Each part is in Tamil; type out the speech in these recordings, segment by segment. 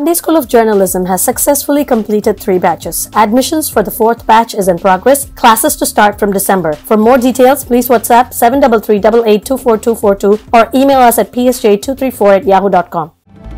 Sunday School of Journalism has successfully completed three batches. Admissions for the fourth batch is in progress. Classes to start from December. For more details, please WhatsApp 733 or email us at psj234 at yahoo.com.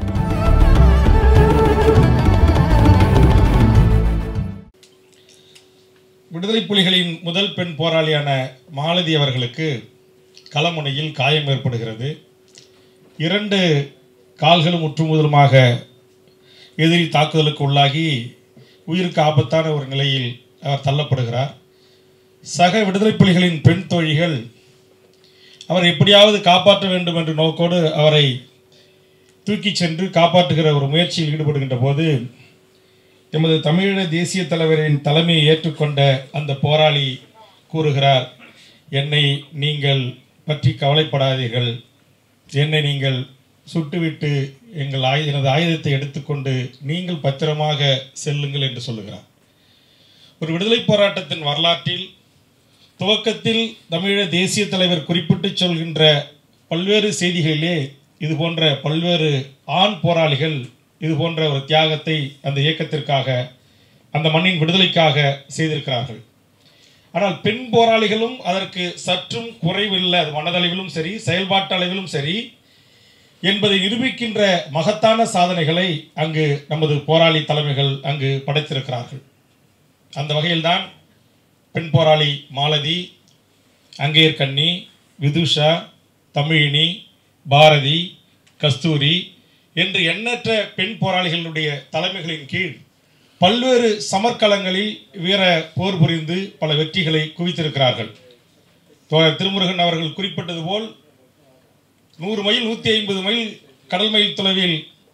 விடுதலை புலிகளின் முதல் பெண் போராளியான மாலதி அவர்களுக்கு களமுனையில் காயம் ஏற்படுகிறது இரண்டு கால்களும் முற்றுமுதலுமாக எதிரி தாக்குதலுக்கு உள்ளாகி உயிருக்கு ஆபத்தான ஒரு நிலையில் அவர் தள்ளப்படுகிறார் சக விடுதலை புலிகளின் பெண் தோழிகள் அவர் எப்படியாவது காப்பாற்ற வேண்டும் என்ற நோக்கோடு அவரை தூக்கிச் சென்று காப்பாற்றுகிற ஒரு முயற்சியில் ஈடுபடுகின்ற போது எமது தமிழீழ தேசிய தலைவரின் தலைமையை ஏற்றுக்கொண்ட அந்த போராளி கூறுகிறார் என்னை நீங்கள் பற்றி கவலைப்படாதீர்கள் என்னை நீங்கள் சுட்டுவிட்டு எங்கள் ஆயு எனது ஆயுதத்தை எடுத்துக்கொண்டு நீங்கள் பத்திரமாக செல்லுங்கள் என்று சொல்லுகிறார் ஒரு விடுதலை போராட்டத்தின் வரலாற்றில் துவக்கத்தில் தமிழீழ தேசிய தலைவர் குறிப்பிட்டு சொல்கின்ற பல்வேறு செய்திகளிலே இது போன்ற பல்வேறு ஆண் போராளிகள் இது போன்ற ஒரு தியாகத்தை அந்த இயக்கத்திற்காக அந்த மண்ணின் விடுதலைக்காக செய்திருக்கிறார்கள் ஆனால் பெண் போராளிகளும் அதற்கு சற்றும் குறைவில்லை அது மனதளவிலும் சரி செயல்பாட்டு அளவிலும் சரி என்பதை நிரூபிக்கின்ற மகத்தான சாதனைகளை அங்கு நமது போராளி தலைமைகள் அங்கு படைத்திருக்கிறார்கள் அந்த வகையில்தான் பெண் போராளி மாலதி அங்கேயர் கண்ணி விதுஷா தமிழினி பாரதி கஸ்தூரி என்று எண்ணற்ற பெண் போராளிகளுடைய தலைமைகளின் கீழ் பல்வேறு சமர்க்களங்களில் வீர போர் புரிந்து பல வெற்றிகளை குவித்திருக்கிறார்கள் தோழர் திருமுருகன் அவர்கள் குறிப்பிட்டது போல் நூறு மைல் நூற்றி ஐம்பது மைல் கடல் மைல் தொலைவில்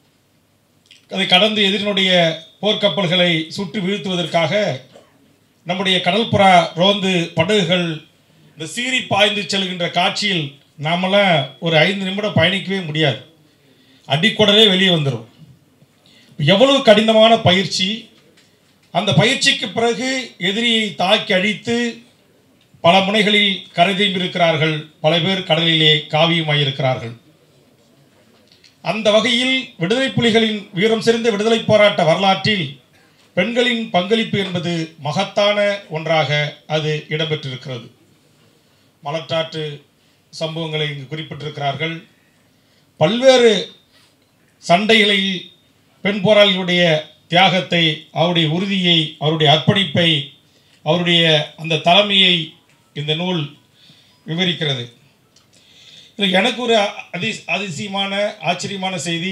அதை கடந்து எதிரினுடைய போர்க்கப்பல்களை சுட்டு வீழ்த்துவதற்காக நம்முடைய கடல்புறா ரோந்து படகுகள் இந்த சீறி பாய்ந்து செல்கின்ற காட்சியில் நாமெல்லாம் ஒரு ஐந்து நிமிடம் பயணிக்கவே முடியாது அடிக்குடலே வெளியே வந்துடும் எவ்வளவு கடினமான பயிற்சி அந்த பயிற்சிக்கு பிறகு எதிரியை தாக்கி அழித்து பல முனைகளில் கரை திரும்பியிருக்கிறார்கள் பல பேர் கடலிலே காவியமாயிருக்கிறார்கள் அந்த வகையில் விடுதலை புலிகளின் வீரம் சிறந்த விடுதலை போராட்ட வரலாற்றில் பெண்களின் பங்களிப்பு என்பது மகத்தான ஒன்றாக அது இடம்பெற்றிருக்கிறது மலட்டாற்று சம்பவங்களை இங்கு குறிப்பிட்டிருக்கிறார்கள் பல்வேறு சண்டைகளில் பெண் போராளிகளுடைய தியாகத்தை அவருடைய உறுதியை அவருடைய அர்ப்பணிப்பை அவருடைய அந்த தலைமையை இந்த நூல் விவரிக்கிறது இதில் எனக்கு ஒரு அதி அதிசயமான ஆச்சரியமான செய்தி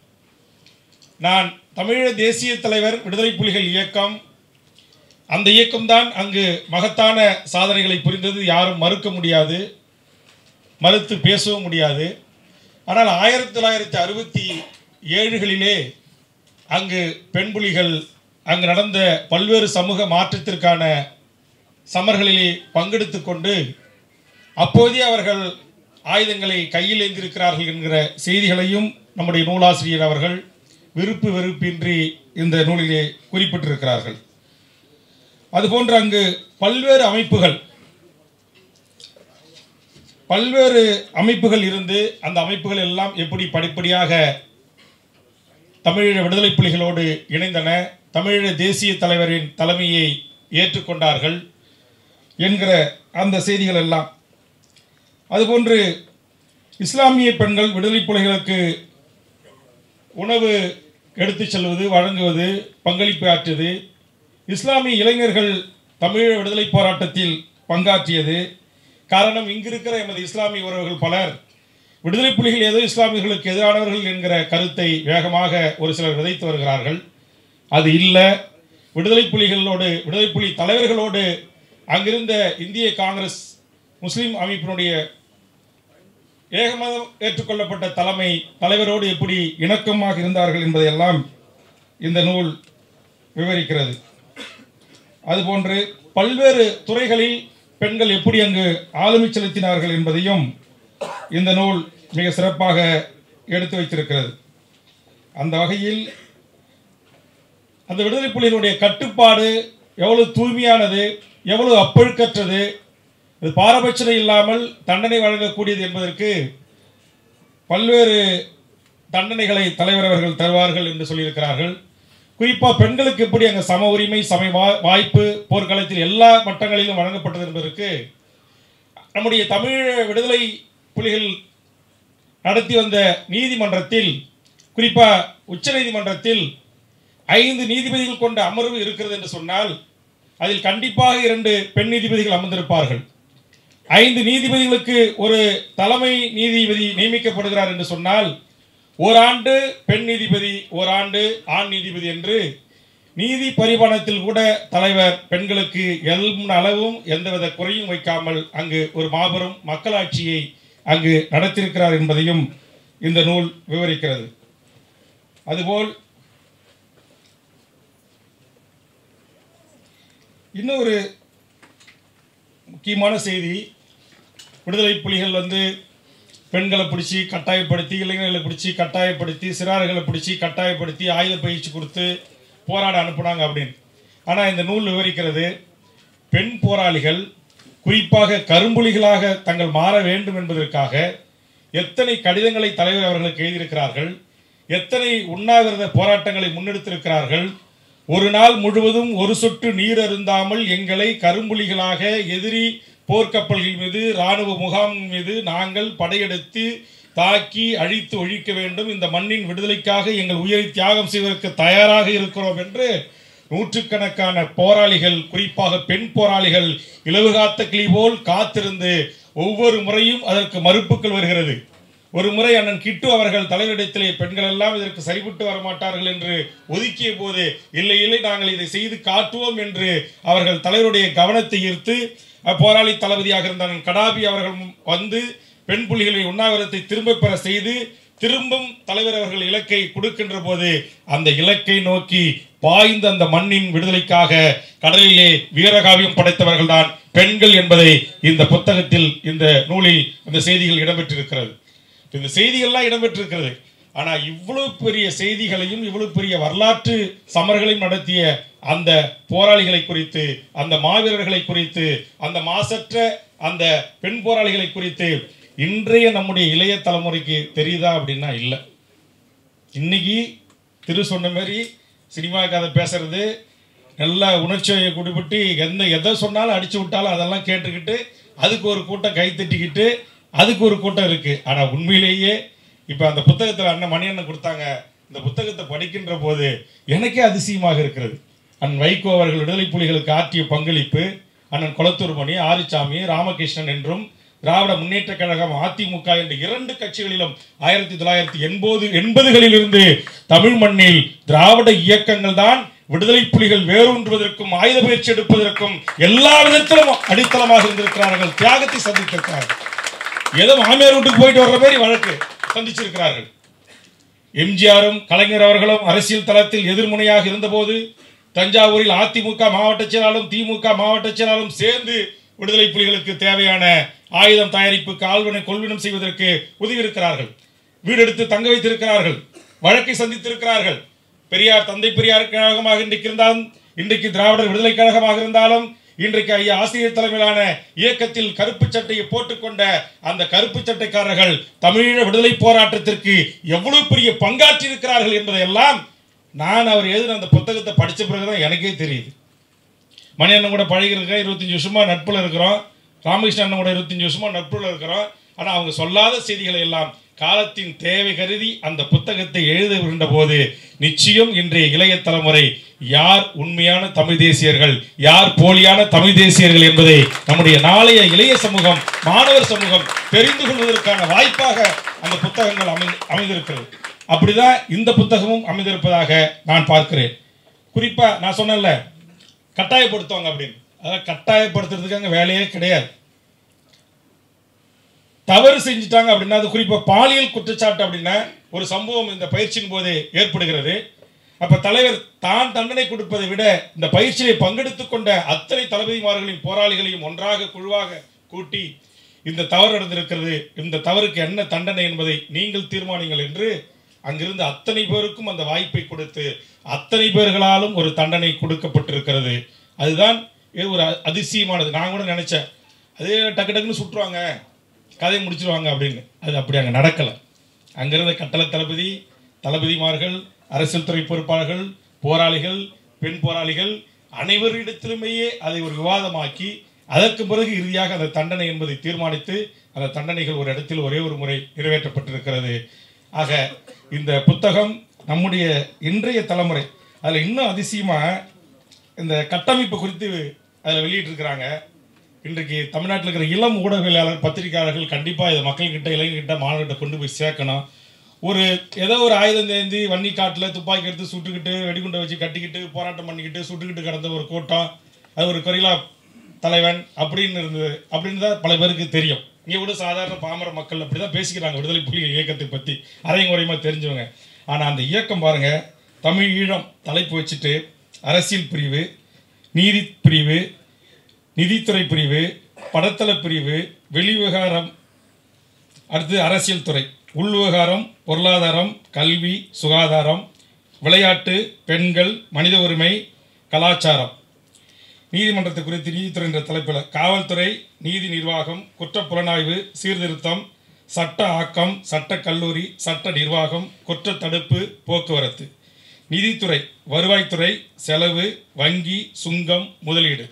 நான் தமிழீழ தேசிய தலைவர் விடுதலை புலிகள் இயக்கம் அந்த இயக்கம்தான் அங்கு மகத்தான சாதனைகளை புரிந்தது யாரும் மறுக்க முடியாது மறுத்து பேசவும் முடியாது ஆனால் ஆயிரத்தி தொள்ளாயிரத்தி அறுபத்தி ஏழுகளிலே அங்கு பெண் புலிகள் அங்கு நடந்த பல்வேறு சமூக மாற்றத்திற்கான சமர்களிலே பங்கெடுத்து கொண்டு அப்போதே அவர்கள் ஆயுதங்களை கையில் ஏந்திருக்கிறார்கள் என்கிற செய்திகளையும் நம்முடைய நூலாசிரியர் அவர்கள் விருப்பு வெறுப்பின்றி இந்த நூலிலே குறிப்பிட்டிருக்கிறார்கள் அதுபோன்று அங்கு பல்வேறு அமைப்புகள் பல்வேறு அமைப்புகள் இருந்து அந்த அமைப்புகள் எல்லாம் எப்படி படிப்படியாக தமிழீழ விடுதலை புலிகளோடு இணைந்தன தமிழீழ தேசிய தலைவரின் தலைமையை ஏற்றுக்கொண்டார்கள் என்கிற அந்த செய்திகள் எல்லாம் அதுபோன்று இஸ்லாமிய பெண்கள் விடுதலை புலிகளுக்கு உணவு எடுத்துச் செல்வது வழங்குவது பங்களிப்பு ஆற்றியது இஸ்லாமிய இளைஞர்கள் தமிழீழ விடுதலை போராட்டத்தில் பங்காற்றியது காரணம் இங்கிருக்கிற எமது இஸ்லாமிய உறவுகள் பலர் விடுதலை புலிகள் ஏதோ இஸ்லாமியர்களுக்கு எதிரானவர்கள் என்கிற கருத்தை வேகமாக ஒரு சிலர் விதைத்து வருகிறார்கள் அது இல்லை விடுதலை புலிகளோடு விடுதலை புலி தலைவர்களோடு அங்கிருந்த இந்திய காங்கிரஸ் முஸ்லீம் அமைப்பினுடைய ஏகமதம் ஏற்றுக்கொள்ளப்பட்ட தலைமை தலைவரோடு எப்படி இணக்கமாக இருந்தார்கள் என்பதையெல்லாம் இந்த நூல் விவரிக்கிறது அதுபோன்று பல்வேறு துறைகளில் பெண்கள் எப்படி அங்கு ஆளுமை செலுத்தினார்கள் என்பதையும் இந்த நூல் மிக சிறப்பாக எடுத்து வைத்திருக்கிறது அந்த வகையில் அந்த விடுதலை புலிகளுடைய கட்டுப்பாடு எவ்வளவு தூய்மையானது எவ்வளவு அப்பழுக்கற்றது இது பாரபட்சம் இல்லாமல் தண்டனை வழங்கக்கூடியது என்பதற்கு பல்வேறு தண்டனைகளை தலைவர் அவர்கள் தருவார்கள் என்று சொல்லியிருக்கிறார்கள் குறிப்பா பெண்களுக்கு எப்படி அங்க சம உரிமை சம வா- வாய்ப்பு போர்க்களத்தில் எல்லா மட்டங்களிலும் வழங்கப்பட்டது என்பதற்கு நம்முடைய தமிழ் விடுதலை புலிகள் நடத்தி வந்த நீதிமன்றத்தில் குறிப்பா உச்ச நீதிமன்றத்தில் ஐந்து நீதிபதிகள் கொண்ட அமர்வு இருக்கிறது என்று சொன்னால் அதில் கண்டிப்பாக இரண்டு பெண் நீதிபதிகள் அமர்ந்திருப்பார்கள் ஐந்து நீதிபதிகளுக்கு ஒரு தலைமை நீதிபதி நியமிக்கப்படுகிறார் என்று சொன்னால் ஓராண்டு பெண் நீதிபதி ஓராண்டு ஆண் நீதிபதி என்று நீதி பரிமாணத்தில் கூட தலைவர் பெண்களுக்கு எல்முன் அளவும் எந்தவித குறையும் வைக்காமல் அங்கு ஒரு மாபெரும் மக்களாட்சியை அங்கு நடத்தியிருக்கிறார் என்பதையும் இந்த நூல் விவரிக்கிறது அதுபோல் இன்னொரு முக்கியமான செய்தி விடுதலை புலிகள் வந்து பெண்களை பிடிச்சி கட்டாயப்படுத்தி இளைஞர்களை பிடிச்சி கட்டாயப்படுத்தி சிறார்களை பிடிச்சி கட்டாயப்படுத்தி ஆயுத பயிற்சி கொடுத்து போராட அனுப்புனாங்க அப்படின்னு ஆனால் இந்த நூல் விவரிக்கிறது பெண் போராளிகள் குறிப்பாக கரும்புலிகளாக தங்கள் மாற வேண்டும் என்பதற்காக எத்தனை கடிதங்களை தலைவர் அவர்களுக்கு எழுதியிருக்கிறார்கள் எத்தனை உண்ணாவிரத போராட்டங்களை முன்னெடுத்திருக்கிறார்கள் ஒரு நாள் முழுவதும் ஒரு சொட்டு நீர் அருந்தாமல் எங்களை கரும்புலிகளாக எதிரி போர்க்கப்பல்கள் மீது இராணுவ முகாம் மீது நாங்கள் படையெடுத்து தாக்கி அழித்து ஒழிக்க வேண்டும் இந்த மண்ணின் விடுதலைக்காக எங்கள் உயிரை தியாகம் செய்வதற்கு தயாராக இருக்கிறோம் என்று நூற்றுக்கணக்கான போராளிகள் குறிப்பாக பெண் போராளிகள் இலவு காத்த கிளி போல் காத்திருந்து ஒவ்வொரு முறையும் அதற்கு மறுப்புகள் வருகிறது ஒரு முறை அண்ணன் கிட்டு அவர்கள் தலைவரிடத்திலே பெண்கள் எல்லாம் இதற்கு சரிபட்டு வரமாட்டார்கள் என்று ஒதுக்கிய போது இல்லை இல்லை நாங்கள் இதை செய்து காட்டுவோம் என்று அவர்கள் தலைவருடைய கவனத்தை ஈர்த்து அஹ், போராளி தளபதியாக இருந்த அண்ணன் கடாபி அவர்கள் வந்து பெண் புலிகளை உண்ணாவிரத்தை திரும்ப பெற செய்து திரும்பும் தலைவர் அவர்கள் இலக்கை கொடுக்கின்ற போது அந்த இலக்கை நோக்கி பாய்ந்த அந்த மண்ணின் விடுதலைக்காக கடலிலே வீரகாவியம் படைத்தவர்கள் தான் பெண்கள் என்பதை இந்த புத்தகத்தில் இந்த நூலில் இந்த செய்திகள் இடம்பெற்றிருக்கிறது இந்த செய்திகள்லாம் இடம்பெற்றிருக்கிறது ஆனா இவ்வளவு பெரிய செய்திகளையும் இவ்வளவு பெரிய வரலாற்று சமர்களையும் நடத்திய அந்த போராளிகளை குறித்து அந்த மாவீரர்களை குறித்து அந்த மாசற்ற அந்த பெண் போராளிகளை குறித்து இன்றைய நம்முடைய இளைய தலைமுறைக்கு தெரியுதா அப்படின்னா இல்லை இன்னைக்கு திரு சொன்ன மாதிரி சினிமா கதை பேசுறது நல்ல உணர்ச்சியை குடிபட்டு எந்த எதை சொன்னாலும் அடிச்சு விட்டாலும் அதெல்லாம் கேட்டுக்கிட்டு அதுக்கு ஒரு கூட்டம் கை தட்டிக்கிட்டு அதுக்கு ஒரு கூட்டம் இருக்கு ஆனா உண்மையிலேயே இப்ப அந்த புத்தகத்துல அண்ணன் மணியண்ணன் கொடுத்தாங்க இந்த புத்தகத்தை படிக்கின்ற போது எனக்கே அதிசயமாக இருக்கிறது அண்ணன் வைகோ அவர்கள் விடுதலை புலிகளுக்கு ஆற்றிய பங்களிப்பு அண்ணன் குளத்தூர் மணி ஆரிச்சாமி ராமகிருஷ்ணன் என்றும் திராவிட முன்னேற்ற கழகம் அதிமுக என்ற இரண்டு கட்சிகளிலும் ஆயிரத்தி தொள்ளாயிரத்தி எண்பது எண்பதுகளில் இருந்து தமிழ் மண்ணில் திராவிட இயக்கங்கள் தான் விடுதலை புலிகள் வேரூன்றுவதற்கும் ஆயுத பயிற்சி எடுப்பதற்கும் எல்லா விதத்திலும் அடித்தளமாக இருந்திருக்கிறார்கள் தியாகத்தை சந்தித்திருக்கிறார்கள் ஏதோ மாமியார் வீட்டுக்கு போயிட்டு வர்ற மாதிரி வழக்கு சந்திச்சிருக்கிறார்கள் எம்ஜிஆரும் கலைஞர் அவர்களும் அரசியல் தளத்தில் எதிர்முனையாக இருந்தபோது தஞ்சாவூரில் அதிமுக மாவட்ட செயலாளரும் திமுக மாவட்ட செயலாளரும் சேர்ந்து விடுதலை புலிகளுக்கு தேவையான ஆயுதம் தயாரிப்புக்கு ஆழ்வனை கொள்வினம் செய்வதற்கு உதவி இருக்கிறார்கள் வீடு எடுத்து தங்க வைத்திருக்கிறார்கள் வழக்கை சந்தித்திருக்கிறார்கள் பெரியார் தந்தை பெரியார் கழகமாக இன்றைக்கு இருந்தாலும் இன்றைக்கு திராவிடர் விடுதலை கழகமாக இருந்தாலும் இன்றைக்கு ஐயா ஆசிரியர் தலைமையிலான இயக்கத்தில் கருப்பு சட்டையை போட்டுக்கொண்ட அந்த கருப்பு சட்டைக்காரர்கள் தமிழீழ விடுதலை போராட்டத்திற்கு எவ்வளவு பெரிய பங்காற்றி இருக்கிறார்கள் என்பதையெல்லாம் நான் அவர் எழுதின அந்த புத்தகத்தை படிச்ச பிறகுதான் எனக்கே தெரியுது மணி அண்ணன் கூட பழகிருக்கேன் இருபத்தஞ்சி வருஷமா நட்புல இருக்கிறோம் ராமகிருஷ்ணன் அண்ணன் கூட இருபத்தஞ்சி வருஷமா நட்புல இருக்கிறோம் ஆனா அவங்க சொல்லாத செய்திகளை எல்லாம் காலத்தின் தேவை கருதி அந்த புத்தகத்தை எழுதுகின்ற போது நிச்சயம் இன்றைய இளைய தலைமுறை யார் உண்மையான தமிழ் தேசியர்கள் யார் போலியான தமிழ் தேசியர்கள் என்பதை நம்முடைய நாளைய இளைய சமூகம் மாணவர் சமூகம் தெரிந்து கொள்வதற்கான வாய்ப்பாக அந்த புத்தகங்கள் அமை அமைந்திருக்கிறது அப்படிதான் இந்த புத்தகமும் அமைந்திருப்பதாக நான் பார்க்கிறேன் குறிப்பா நான் சொன்னேன்ல கட்டாயப்படுத்துவாங்க அப்படின்னு அதாவது கட்டாயப்படுத்துறதுக்கு அங்கே வேலையே கிடையாது தவறு செஞ்சுட்டாங்க அப்படின்னா அது குறிப்பா பாலியல் குற்றச்சாட்டு அப்படின்னா ஒரு சம்பவம் இந்த பயிற்சியின் போது ஏற்படுகிறது அப்ப தலைவர் தான் தண்டனை கொடுப்பதை விட இந்த பயிற்சியை பங்கெடுத்துக் கொண்ட அத்தனை தளபதிமார்களையும் போராளிகளையும் ஒன்றாக குழுவாக கூட்டி இந்த தவறு நடந்திருக்கிறது இந்த தவறுக்கு என்ன தண்டனை என்பதை நீங்கள் தீர்மானிங்கள் என்று அங்கிருந்து அத்தனை பேருக்கும் அந்த வாய்ப்பை கொடுத்து அத்தனை பேர்களாலும் ஒரு தண்டனை கொடுக்கப்பட்டிருக்கிறது அதுதான் இது ஒரு அதிசயமானது நான் கூட நினைச்சேன் அதே டக்கு டக்குன்னு சுட்டுருவாங்க கதையை முடிச்சிருவாங்க அப்படின்னு அது அப்படி அங்கே நடக்கலை அங்கிருந்த கட்டளை தளபதி தளபதிமார்கள் அரசியல் துறை பொறுப்பாளர்கள் போராளிகள் பெண் போராளிகள் அனைவரிடத்திலுமேயே அதை ஒரு விவாதமாக்கி அதற்கு பிறகு இறுதியாக அந்த தண்டனை என்பதை தீர்மானித்து அந்த தண்டனைகள் ஒரு இடத்தில் ஒரே ஒரு முறை நிறைவேற்றப்பட்டிருக்கிறது ஆக இந்த புத்தகம் நம்முடைய இன்றைய தலைமுறை அதில் இன்னும் அதிசயமாக இந்த கட்டமைப்பு குறித்து அதில் வெளியிட்டிருக்கிறாங்க இன்றைக்கு தமிழ்நாட்டில் இருக்கிற இளம் ஊடகவியலாளர் பத்திரிகையாளர்கள் கண்டிப்பாக இதை மக்கள்கிட்ட இளைஞர்கிட்ட மாணவர்கிட்ட கொண்டு போய் சேர்க்கணும் ஒரு ஏதோ ஒரு ஆயுதம் தேந்தி வன்னி காட்டில் துப்பாக்கி எடுத்து சுட்டுக்கிட்டு வெடிகுண்டை வச்சு கட்டிக்கிட்டு போராட்டம் பண்ணிக்கிட்டு சுட்டுக்கிட்டு கிடந்த ஒரு கூட்டம் அது ஒரு கொரிலா தலைவன் அப்படின்னு இருந்தது அப்படின்னு தான் பல பேருக்கு தெரியும் இங்கே கூட சாதாரண பாமர மக்கள் அப்படி தான் பேசிக்கிறாங்க விடுதலை புலிகள் இயக்கத்தை பற்றி அரைங்குறையமாக தெரிஞ்சவங்க ஆனால் அந்த இயக்கம் பாருங்க தமிழ் ஈழம் தலைப்பு வச்சுட்டு அரசியல் பிரிவு நீதி பிரிவு நிதித்துறை பிரிவு படத்தள பிரிவு வெளிவிவகாரம் அடுத்து அரசியல் துறை உள் விவகாரம் பொருளாதாரம் கல்வி சுகாதாரம் விளையாட்டு பெண்கள் மனித உரிமை கலாச்சாரம் நீதிமன்றத்தை குறித்து நீதித்துறை என்ற தலைப்பில் காவல்துறை நீதி நிர்வாகம் குற்றப் புலனாய்வு சீர்திருத்தம் சட்ட ஆக்கம் சட்ட கல்லூரி சட்ட நிர்வாகம் குற்றத் தடுப்பு போக்குவரத்து நிதித்துறை வருவாய்த்துறை செலவு வங்கி சுங்கம் முதலீடு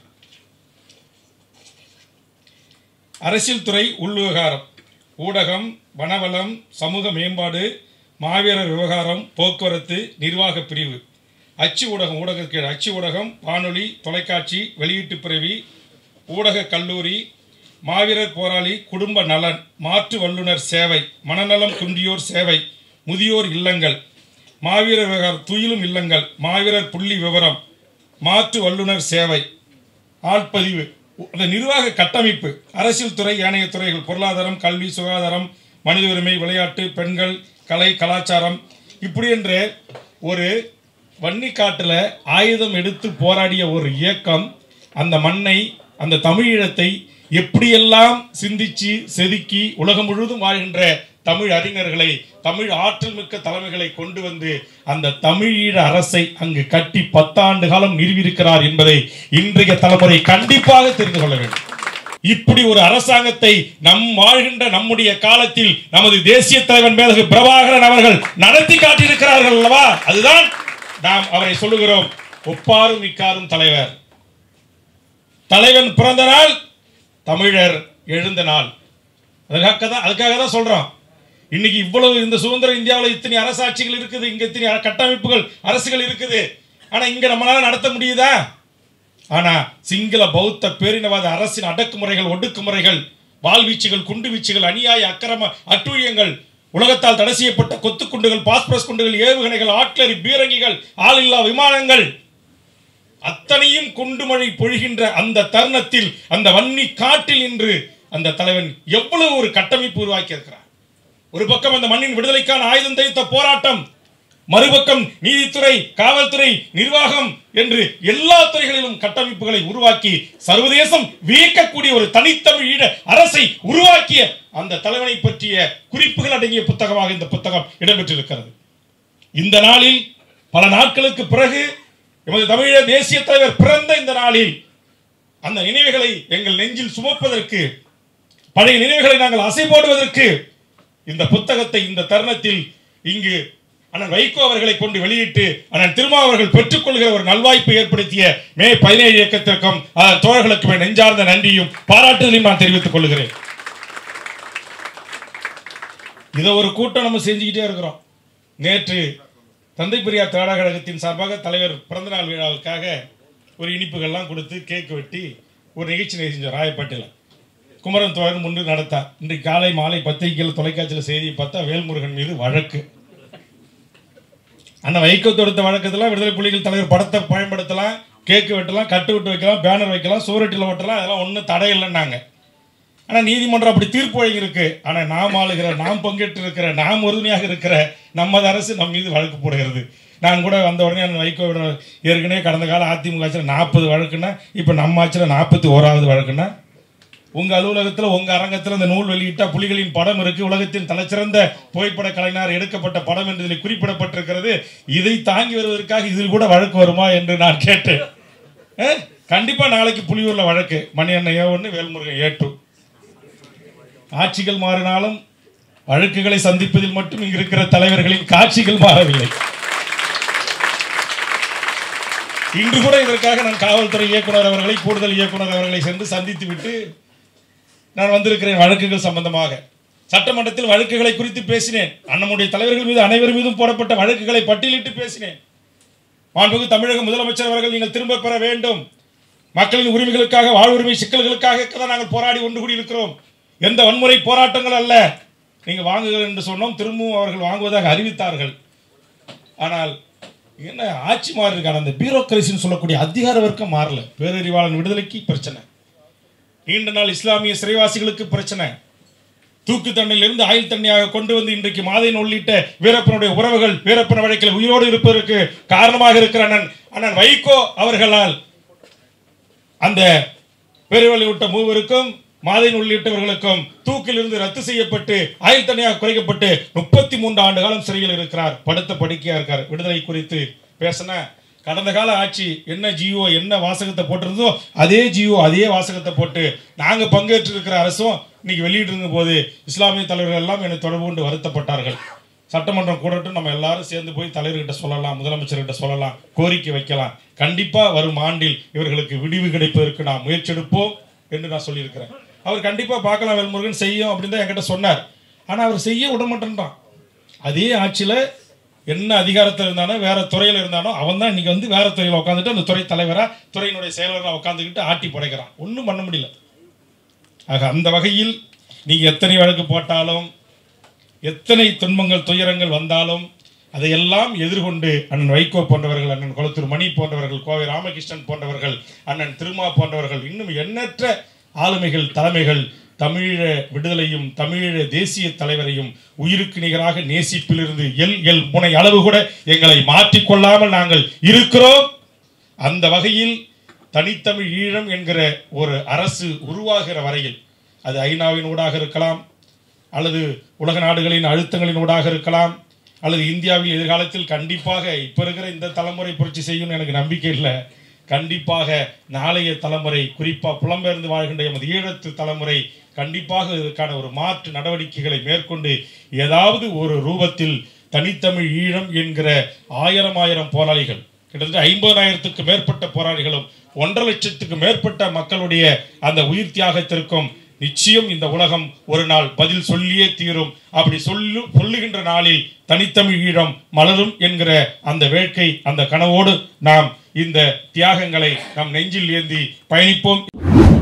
அரசியல் துறை உள்விவகாரம் ஊடகம் வனவளம் சமூக மேம்பாடு மாவீரர் விவகாரம் போக்குவரத்து நிர்வாக பிரிவு அச்சு ஊடகம் ஊடக கீழ் அச்சு ஊடகம் வானொலி தொலைக்காட்சி வெளியீட்டு பிரிவி ஊடக கல்லூரி மாவீரர் போராளி குடும்ப நலன் மாற்று வல்லுநர் சேவை மனநலம் குன்றியோர் சேவை முதியோர் இல்லங்கள் மாவீரர் விவகாரம் துயிலும் இல்லங்கள் மாவீரர் புள்ளி விவரம் மாற்று வல்லுநர் சேவை ஆட்பதிவு அந்த நிர்வாக கட்டமைப்பு அரசியல் துறை ஏனைய துறைகள் பொருளாதாரம் கல்வி சுகாதாரம் மனித உரிமை விளையாட்டு பெண்கள் கலை கலாச்சாரம் இப்படி என்று ஒரு வன்னிக்காட்டில் ஆயுதம் எடுத்து போராடிய ஒரு இயக்கம் அந்த மண்ணை அந்த தமிழீழத்தை எப்படியெல்லாம் சிந்திச்சு செதுக்கி உலகம் முழுவதும் வாழ்கின்ற தமிழ் அறிஞர்களை தமிழ் ஆற்றல் மிக்க தலைமைகளை கொண்டு வந்து அந்த தமிழீழ அரசை அங்கு கட்டி பத்தாண்டு காலம் நிறுவியிருக்கிறார் என்பதை இன்றைய தலைமுறை கண்டிப்பாக தெரிந்து கொள்ள வேண்டும் இப்படி ஒரு அரசாங்கத்தை நம் வாழ்கின்ற நம்முடைய காலத்தில் நமது தேசிய தலைவன் மேதகு பிரபாகரன் அவர்கள் நடத்தி காட்டியிருக்கிறார்கள் அல்லவா அதுதான் நாம் அவரை சொல்லுகிறோம் ஒப்பாரும் மிக்காரும் தலைவர் தலைவன் பிறந்த நாள் தமிழர் எழுந்த நாள் அதுக்காக தான் அதுக்காக தான் சொல்றோம் இன்னைக்கு இவ்வளவு இந்த சுதந்திர இந்தியாவில் இத்தனை அரசாட்சிகள் இருக்குது இங்க இத்தனை கட்டமைப்புகள் அரசுகள் இருக்குது ஆனா இங்க நம்மளால நடத்த முடியுதா ஆனா சிங்கள பௌத்த பேரினவாத அரசின் அடக்குமுறைகள் ஒடுக்குமுறைகள் வாழ்வீச்சுகள் குண்டுவீச்சுகள் அநியாய அக்கிரம அட்டூழியங்கள் உலகத்தால் தடை செய்யப்பட்ட கொத்துக்குண்டுகள் பாஸ்பரஸ் குண்டுகள் ஏவுகணைகள் ஆட்லரி பீரங்கிகள் ஆளில்லா விமானங்கள் அத்தனையும் குண்டுமழை பொழிகின்ற அந்த தருணத்தில் அந்த வன்னி காட்டில் இன்று அந்த தலைவன் எவ்வளவு ஒரு கட்டமைப்பு உருவாக்கி இருக்கிறார் ஒரு பக்கம் அந்த மண்ணின் விடுதலைக்கான ஆயுதம் தைத்த போராட்டம் மறுபக்கம் நீதித்துறை காவல்துறை நிர்வாகம் என்று எல்லா துறைகளிலும் கட்டமைப்புகளை உருவாக்கி சர்வதேசம் வியக்கக்கூடிய ஒரு தனித்தமிழ் ஈழ அரசை உருவாக்கிய அந்த தலைவனை பற்றிய குறிப்புகள் அடங்கிய புத்தகமாக இந்த புத்தகம் இடம்பெற்றிருக்கிறது இந்த நாளில் பல நாட்களுக்கு பிறகு எமது தமிழக தேசிய தலைவர் பிறந்த இந்த நாளில் அந்த நினைவுகளை எங்கள் நெஞ்சில் சுமப்பதற்கு பழைய நினைவுகளை நாங்கள் அசை போடுவதற்கு இந்த புத்தகத்தை இந்த தருணத்தில் இங்கு அண்ணன் வைகோ அவர்களை கொண்டு வெளியிட்டு அண்ணன் திருமா அவர்கள் பெற்றுக்கொள்கிற ஒரு நல்வாய்ப்பு ஏற்படுத்திய மே பதினேழு இயக்கத்திற்கும் அதன் தோழர்களுக்கும் என் நெஞ்சார்ந்த நன்றியும் பாராட்டுதலையும் நான் தெரிவித்துக் கொள்கிறேன் இதை ஒரு கூட்டம் நம்ம செஞ்சுக்கிட்டே இருக்கிறோம் நேற்று தந்தை பெரியார் திராவிட கழகத்தின் சார்பாக தலைவர் பிறந்தநாள் விழாவுக்காக ஒரு இனிப்புகள்லாம் கொடுத்து கேக் வெட்டி ஒரு நிகழ்ச்சி செஞ்சோம் ராயப்பேட்டையில் குமரன் தோழர் முன்பு நடத்தார் இன்றைக்கு காலை மாலை பத்திரிகையில் தொலைக்காட்சியில் செய்தியை பார்த்தா வேல்முருகன் மீது வழக்கு அந்த வைகோ தொடுத்த வழக்கத்தில் விடுதலை புலிகள் தலைவர் படத்தை பயன்படுத்தலாம் கேக்கு வெட்டலாம் கட்டு விட்டு வைக்கலாம் பேனர் வைக்கலாம் சூரட்டில் ஓட்டலாம் அதெல்லாம் ஒன்றும் தடை இல்லைன்னாங்க ஆனால் நீதிமன்றம் அப்படி தீர்ப்பு வழங்கியிருக்கு ஆனால் நாம் ஆளுகிற நாம் பங்கேற்று இருக்கிற நாம் உறுதுணையாக இருக்கிற நமது அரசு நம் மீது வழக்கு போடுகிறது நான் கூட வந்த உடனே அந்த வைகோவிட ஏற்கனவே கடந்த கால அதிமுக ஆட்சியில் நாற்பது வழக்குன்னா இப்போ நம்ம ஆட்சியில் நாற்பத்தி ஓராவது வழக்குன்னா உங்கள் அலுவலகத்தில் உங்கள் அரங்கத்தில் அந்த நூல் வெளியிட்ட புலிகளின் படம் இருக்கு உலகத்தின் தலைச்சிறந்த புகைப்பட கலைஞர் எடுக்கப்பட்ட படம் என்று இதில் குறிப்பிடப்பட்டிருக்கிறது இதை தாங்கி வருவதற்காக இதில் கூட வழக்கு வருமா என்று நான் கேட்டேன் அஹ், கண்டிப்பா நாளைக்கு புலியூர்ல வழக்கு மணி அண்ணன் ஏ ஒன்று வேல்முருகன் ஏ டூ ஆட்சிகள் மாறினாலும் வழக்குகளை சந்திப்பதில் மட்டும் இங்கு இருக்கிற தலைவர்களின் காட்சிகள் மாறவில்லை இன்று கூட இதற்காக நான் காவல்துறை இயக்குனர் அவர்களை கூடுதல் இயக்குனர் அவர்களை சென்று சந்தித்து விட்டு நான் வந்திருக்கிறேன் வழக்குகள் சம்பந்தமாக சட்டமன்றத்தில் வழக்குகளை குறித்து பேசினேன் அண்ணனுடைய தலைவர்கள் மீது அனைவர் மீதும் போடப்பட்ட வழக்குகளை பட்டியலிட்டு பேசினேன் மாண்புமிகு தமிழக முதலமைச்சர் அவர்கள் நீங்கள் திரும்ப பெற வேண்டும் மக்களின் உரிமைகளுக்காக வாழ்வுரிமை சிக்கல்களுக்காக தான் நாங்கள் போராடி ஒன்று கூடியிருக்கிறோம் எந்த வன்முறை போராட்டங்கள் அல்ல நீங்கள் வாங்குங்கள் என்று சொன்னோம் திரும்பவும் அவர்கள் வாங்குவதாக அறிவித்தார்கள் ஆனால் என்ன ஆட்சி மாறி இருக்கான அந்த பியூரோக்ரசின்னு சொல்லக்கூடிய அதிகார வர்க்கம் மாறல பேரறிவாளன் விடுதலைக்கு பிரச்சனை நீண்ட நாள் இஸ்லாமிய சிறைவாசிகளுக்கு பிரச்சனை தூக்கு தண்டனையிலிருந்து ஆயுள் தண்டனையாக கொண்டு வந்து இன்றைக்கு மாதையன் உள்ளிட்ட வீரப்பனுடைய உறவுகள் வீரப்பன் வழக்கில் உயிரோடு இருப்பதற்கு காரணமாக இருக்கிற அண்ணன் அண்ணன் வைகோ அவர்களால் அந்த பெருவழி விட்ட மூவருக்கும் மாதையன் உள்ளிட்டவர்களுக்கும் தூக்கிலிருந்து ரத்து செய்யப்பட்டு ஆயுள் தண்டனையாக குறைக்கப்பட்டு முப்பத்தி மூன்று ஆண்டு காலம் சிறையில் இருக்கிறார் படுத்த படுக்கையா இருக்கார் விடுதலை குறித்து பேசின கடந்த கால ஆட்சி என்ன ஜியோ என்ன வாசகத்தை போட்டிருந்தோ அதே ஜியோ அதே வாசகத்தை போட்டு நாங்கள் பங்கேற்று இருக்கிற அரசும் இன்னைக்கு வெளியிட்டிருந்த போது இஸ்லாமிய தலைவர்கள் எல்லாம் என்னை தொடர்பு கொண்டு வருத்தப்பட்டார்கள் சட்டமன்றம் கூடட்டும் நம்ம எல்லாரும் சேர்ந்து போய் தலைவர்கிட்ட சொல்லலாம் முதலமைச்சர்கிட்ட சொல்லலாம் கோரிக்கை வைக்கலாம் கண்டிப்பா வரும் ஆண்டில் இவர்களுக்கு விடிவு கிடைப்பதற்கு நாம் முயற்சி எடுப்போம் என்று நான் சொல்லியிருக்கிறேன் அவர் கண்டிப்பா பார்க்கலாம் வேல்முருகன் செய்யும் அப்படின்னு தான் என்கிட்ட சொன்னார் ஆனா அவர் செய்ய விட மாட்டேன்றான் அதே ஆட்சியில என்ன அதிகாரத்தில் இருந்தானோ வேற துறையில் இருந்தானோ அவன் தான் இன்னைக்கு வந்து வேற துறையில் உட்காந்துட்டு அந்த துறை தலைவரா துறையினுடைய செயலராக உட்காந்துக்கிட்டு ஆட்டி படைக்கிறான் ஒன்றும் பண்ண முடியல ஆக அந்த வகையில் நீங்க எத்தனை வழக்கு போட்டாலும் எத்தனை துன்பங்கள் துயரங்கள் வந்தாலும் அதையெல்லாம் எதிர்கொண்டு அண்ணன் வைகோ போன்றவர்கள் அண்ணன் குளத்தூர் மணி போன்றவர்கள் கோவை ராமகிருஷ்ணன் போன்றவர்கள் அண்ணன் திருமா போன்றவர்கள் இன்னும் எண்ணற்ற ஆளுமைகள் தலைமைகள் தமிழீழ விடுதலையும் தமிழீழ தேசிய தலைவரையும் உயிருக்கு நிகராக நேசிப்பிலிருந்து எல் எல் முனை அளவு கூட எங்களை மாற்றிக்கொள்ளாமல் நாங்கள் இருக்கிறோம் அந்த வகையில் தனித்தமிழ் ஈழம் என்கிற ஒரு அரசு உருவாகிற வரையில் அது ஐநாவின் ஊடாக இருக்கலாம் அல்லது உலக நாடுகளின் அழுத்தங்களின் ஊடாக இருக்கலாம் அல்லது இந்தியாவில் எதிர்காலத்தில் கண்டிப்பாக இப்போ இருக்கிற இந்த தலைமுறை புரட்சி செய்யும்னு எனக்கு நம்பிக்கை இல்லை கண்டிப்பாக நாளைய தலைமுறை குறிப்பாக புலம்பெயர்ந்து வாழ்கின்ற எமது ஈழத்து தலைமுறை கண்டிப்பாக இதற்கான ஒரு மாற்று நடவடிக்கைகளை மேற்கொண்டு ஏதாவது ஒரு ரூபத்தில் தனித்தமிழ் ஈழம் என்கிற ஆயிரம் ஆயிரம் போராளிகள் கிட்டத்தட்ட ஐம்பதாயிரத்துக்கு மேற்பட்ட போராளிகளும் ஒன்றரை லட்சத்துக்கு மேற்பட்ட மக்களுடைய அந்த உயிர் தியாகத்திற்கும் நிச்சயம் இந்த உலகம் ஒரு நாள் பதில் சொல்லியே தீரும் அப்படி சொல்லு சொல்லுகின்ற நாளில் தனித்தமிழ் ஈழம் மலரும் என்கிற அந்த வேட்கை அந்த கனவோடு நாம் இந்த தியாகங்களை நம் நெஞ்சில் ஏந்தி பயணிப்போம்